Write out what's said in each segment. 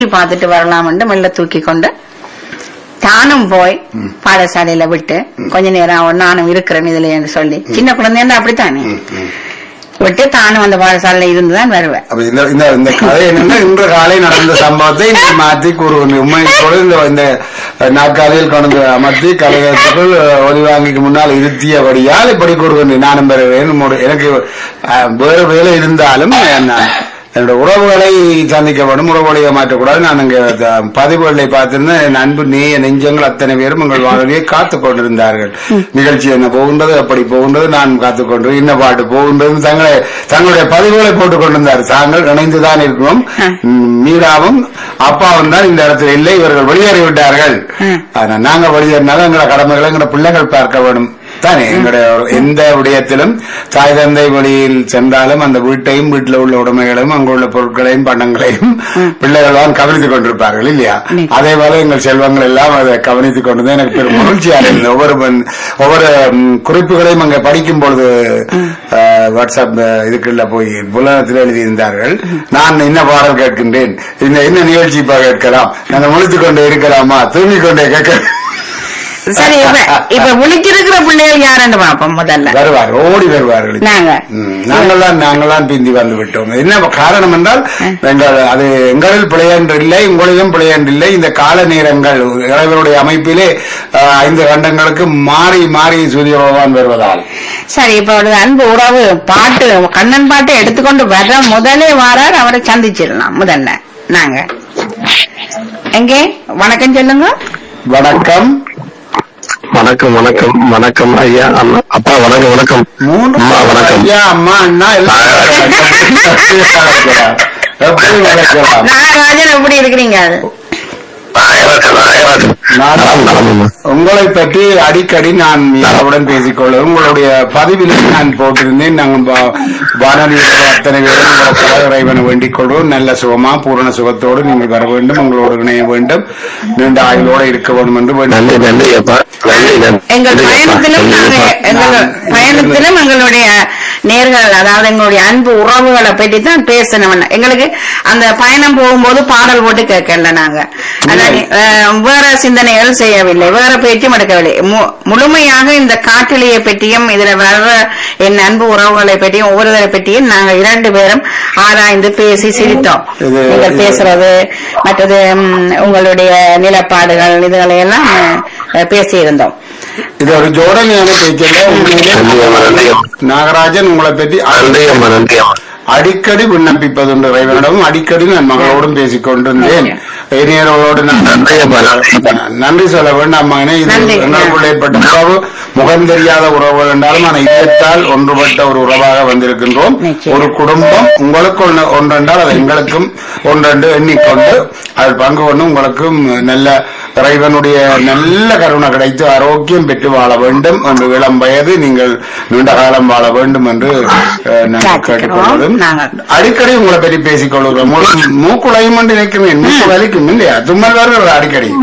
பார்த்துட்டு வரலாம்னு மெல்ல தூக்கி கொண்டு தானும் போய் பாடசாலையில விட்டு கொஞ்ச நேரம் அவன் நானும் இருக்கிறேன் இதுல என்று சொல்லி சின்ன குழந்தைன்னா அப்படித்தானே ம், ம். விட்டு தானும் அந்த பாடசாலையில இருந்துதான் வருவேன் அப்ப இந்த இந்த இந்த கதை என்னன்னா இன்று காலை நடந்த சம்பவத்தை நீ மாத்தி கூறுவது உண்மை கூட இந்த இந்த நாற்காலியில் கொண்டு வந்து அமர்த்தி கலையத்துக்குள் ஒலிவாங்கிக்கு முன்னால் இருத்தியபடியால் இப்படி கூறுகின்றேன் நானும் பெறுவேன் உம்மோடு- எனக்கு அஹ், வேறு வேலை இருந்தாலும் நான் என்னோட உறவுகளை சந்திக்க வேண்டும் உறவுகளை மாற்றக்கூடாது நான் அங்கே த- பதிவுகளை பார்த்திருந்தேன் என் அன்பு நேய நெஞ்சங்கள் அத்தனை பேரும் உங்கள் வானொலியை காத்துக் கொண்டிருந்தார்கள் நிகழ்ச்சி என்ன போகின்றது அப்படி போகின்றது நான் காத்துக் கொண்டு இன்ன பாட்டு போகின்றது தங்களை தங்களுடைய பதிவுகளை போட்டுக் கொண்டிருந்தார் தாங்கள் இணைந்துதான் இருக்கிறோம் ம், மீராவும் அப்பாவும் தான் இந்த இடத்துல இல்லை இவர்கள் வெளியேறி விட்டார்கள் ம். ஆனா நாங்க வெளியேறினாலும் எங்களோட கடமைகளை எங்களோட பிள்ளைகள் பார்க்க வேண்டும் தானே எங்களுடைய எந்த விடயத்திலும் தாய் தந்தை வழியில் சென்றாலும் அந்த வீட்டையும் வீட்டில் உள்ள உடைமைகளையும் அங்குள்ள பொருட்களையும் பண்டங்களையும் பிள்ளைகள் தான் கவனித்துக் கொண்டிருப்பார்கள் இல்லையா நிச்சயம். அதே போல எங்கள் செல்வங்கள் எல்லாம் அதை கவனித்துக் கொண்டு எனக்கு பெரும் மகிழ்ச்சியாக இருந்தது ஒவ்வொரு மண்- ஒவ்வொரு ம், குறிப்புகளையும் அங்கே படிக்கும் பொழுது அஹ், வாட்ஸ்அப் அஹ், இதுக்குள்ள போய் புலனத்தில் எழுதியிருந்தார்கள் நான் என்ன பாடல் கேட்கின்றேன் இந்த என்ன நிகழ்ச்சி இப்ப கேட்கலாம் நாங்கள் முழித்துக் கொண்டே இருக்கலாமா தூங்கிக் கொண்டே கேட்க சரி இப்ப இப்ப விழிச்சிருக்கிற பிள்ளைகள் யாருன்னு பாப்போம் முதல்ல வருவார் ஓடி வருவார்கள் நாங்க ம், நாங்கள்தான் நாங்கள்தான் பிந்தி வந்து விட்டோம் என்ன காரணம் என்றால் எங்கள் அது எங்களில் பிழையன்று இல்லை உங்களிலும் பிழையன்று இல்லை இந்த கால நேரங்கள் இறைவனுடைய அமைப்பிலே அஹ், ஐந்து கண்டங்களுக்கு மாறி மாறி சூரிய பகவான் வருவதால் சரி இப்ப ஒரு அன்பு உறவு பாட்டு கண்ணன் பாட்டு எடுத்துக்கொண்டு வர்ற முதலே வாரார் அவரை சந்திச்சிடலாம் முதல்ல நாங்க எங்கே வணக்கம் சொல்லுங்க வணக்கம் வணக்கம் வணக்கம் வணக்கம் ஐயா அம்மா அப்பா வணக்கம் வணக்கம் மூன்று அம்மா வணக்கம் ஐயா அம்மா அண்ணா எல்லாம் எப்படி வளர்க்கலாம் நாகராஜன் எப்படி இருக்கிறீங்க நாகராஜன், நாகராஜன். நலம், நலம் அம்மா. உங்களை பற்றி அடிக்கடி நான் மீராவுடன் பேசிக்கொள்ள உங்களுடைய பதிவிலே நான் போட்டிருந்தேன் நாங்கள் வா- வானொலியில் அத்தனை பேரும் உங்களுக்காக இறைவனை வேண்டிக் கொள்வோம் நல்ல சுகமா பூரண சுகத்தோடு நீங்கள் வர வேண்டும் உங்களோடு இணைய வேண்டும் நீண்ட ஆயுளோடு இருக்க வேண்டும் என்று வேண்டும் நன்றி நன்றி அப்பா நன்றி நன்றி எங்கள் நன்றி அப்பா. பயணத்திலும் நன்றி நாங்க அப்பா. எங்கள் பயணத்திலும் எங்களுடைய நேர்கள் அதாவது எங்களுடைய அன்பு உறவுகளை பற்றி தான் பேசணும் எங்களுக்கு அந்த பயணம் போகும்போது பாடல் போட்டு கேட்கல நாங்க அதாவது, அஹ், வேற சிந்தனைகள் செய்யவில்லை வேற பேச்சும் எடுக்கவில்லை மு- முழுமையாக இந்த காட்டிலேயே பற்றியும் இதுல வர்ற என் அன்பு உறவுகளை பற்றியும் ஒவ்வொருவரை பற்றியும் நாங்க இரண்டு பேரும் ஆராய்ந்து பேசி சிரித்தோம் இது- நீங்கள் இது- பேசுறது மற்றது ம், உங்களுடைய நிலப்பாடுகள் இதுகளை எல்லாம் அஹ், பேசியிருந்தோம் இது ஒரு ஜோடனையான பேச்சல்ல உண்மையிலே நன்றி அம்மா, நன்றி அம்மா. நாகராஜன் உங்களை பற்றி நன்றி அம்மா நன்றி அம்மா அடிக்கடி விண்ணப்பிப்பதுண்டு இறைவனிடம் அடிக்கடி நான் மகளோடும் பேசிக் கொண்டிருந்தேன் இனியர்களோடு நான் நன்றி அம்மா, நன்றி. நன்றி சொல்ல வேண்டாம் மகனே இது நன்றி. எங்களுக்குள்ள ஏற்பட்ட உறவு முகம் தெரியாத உறவுகள் என்றாலும் ஆனால் இதயத்தால் ஒன்றுபட்ட ஒரு உறவாக வந்திருக்கின்றோம் நிச்சயம். ஒரு குடும்பம் உங்களுக்கு ஒன்று ஒன்றென்றால் அது எங்களுக்கும் ஒன்றென்று எண்ணிக்கொண்டு அதில் பங்கு கொண்டு உங்களுக்கும் நல்ல இறைவனுடைய நல்ல கருணை கிடைத்து ஆரோக்கியம் பெற்று வாழ வேண்டும் என்று இளம் வயது நீங்கள் நீண்ட காலம் வாழ வேண்டும் என்று அஹ், நாங்கள் பிரார்த்திக்கிறோம். கேட்டுக்கொள்வதும் நாங்கள். அடிக்கடி உங்களை பற்றி பேசிக் கொள்கிறோம் மூ- மூக்குழையும் என்று நினைக்கிறேன் மூக்கு வலிக்கும் இல்லையா தும்மல் வருகிறது அடிக்கடி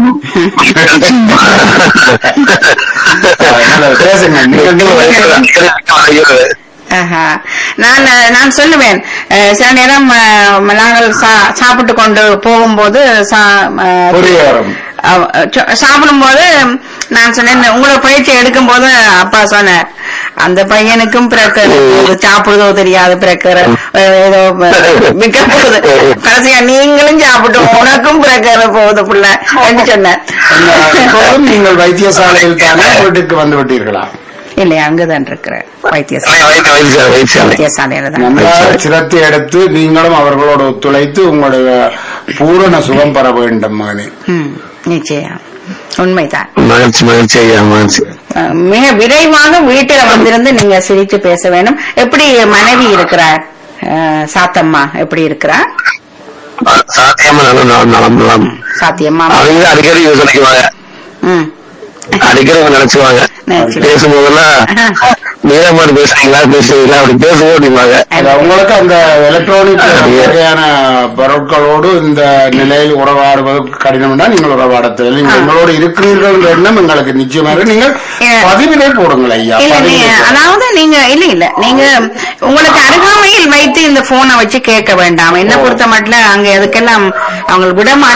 அதனால பேசுங்க நீங்கள் ஆஹா. நான் நான் சொல்லுவேன் அஹ், சில நேரம் அஹ், நாங்கள் சா- சாப்பிட்டு கொண்டு போகும்போது சா- அஹ், புரிய வரும் அவ- சொ- சாப்பிடும்போது நான் சொன்னேன் உங்களோட பயிற்சி எடுக்கும் போது அப்பா சொன்னார் அந்த பையனுக்கும் பிரக்கர் போகுது சாப்பிடுதோ தெரியாது பிரக்கர் ஏதோ விற்க போகுது கடைசியா நீங்களும் சாப்பிட்டு உனக்கும் பிரக்கர் போகுது புள்ள என்று சொன்னார் இப்போதும் நீங்கள் வைத்தியசாலையில் தானே வீட்டுக்கு வந்து விட்டீர்களா இல்லையா அங்கதான் இருக்கிறேன் வைத்தியசாலை வைத்திய வைத்தியசாலை வைத்தியசாலை வைத்தியசாலையில தான் நன்றாக சிரத்தை எடுத்து நீங்களும் அவர்களோடு ஒத்துழைத்து உங்களுடைய பூரண சுகம் பெற வேண்டும் மகனே ம், நிச்சயம் உண்மைதான் மகிழ்ச்சி மகிழ்ச்சி ஐயா மகிழ்ச்சி அஹ், மிக விரைவாக வீட்டில வந்திருந்து நீங்க சிரிச்சு பேச வேண்டும் எப்படி மனைவி இருக்கிறார் அஹ், சாத்தம்மா எப்படி இருக்கிறார் சாத்தியமா நலம் நலம் நலம் நலம் சாத்தியம்மா அவங்க அடிக்கடி யோசனைக்குவாங்க ம் அடிக்கடி அவங்க நினைச்சுவாங்க நினைச்சுவாங்க. பேசும்போதெல்லாம் நீங்க மாதிரி பேசுறீங்களா பேசுறீங்களா அப்படி பேச முடியுமாங்க அது உங்களுக்கு அந்த எலக்ட்ரானிக் வகையான பொருட்களோடு இந்த நிலையில் உறவாடுவது கடினம்னா நீங்கள் உறவாட தேவை நீங்கள் எங்களோடு இருக்கிறீர்கள் என்ற எண்ணம் எங்களுக்கு நிச்சயமாக நீங்கள் ஏ. பதிவிலே போடுங்கள் ஐயா இல்ல பதிவிலே நீங்க போடுங்கள். அதாவது நீங்க இல்ல இல்ல நீங்க உங்களுக்கு அருகாமையில் வைத்து இந்த போனை வச்சு கேட்க வேண்டாம் என்ன பொறுத்த மட்டும் அங்க எதுக்கெல்லாம் அவங்க விட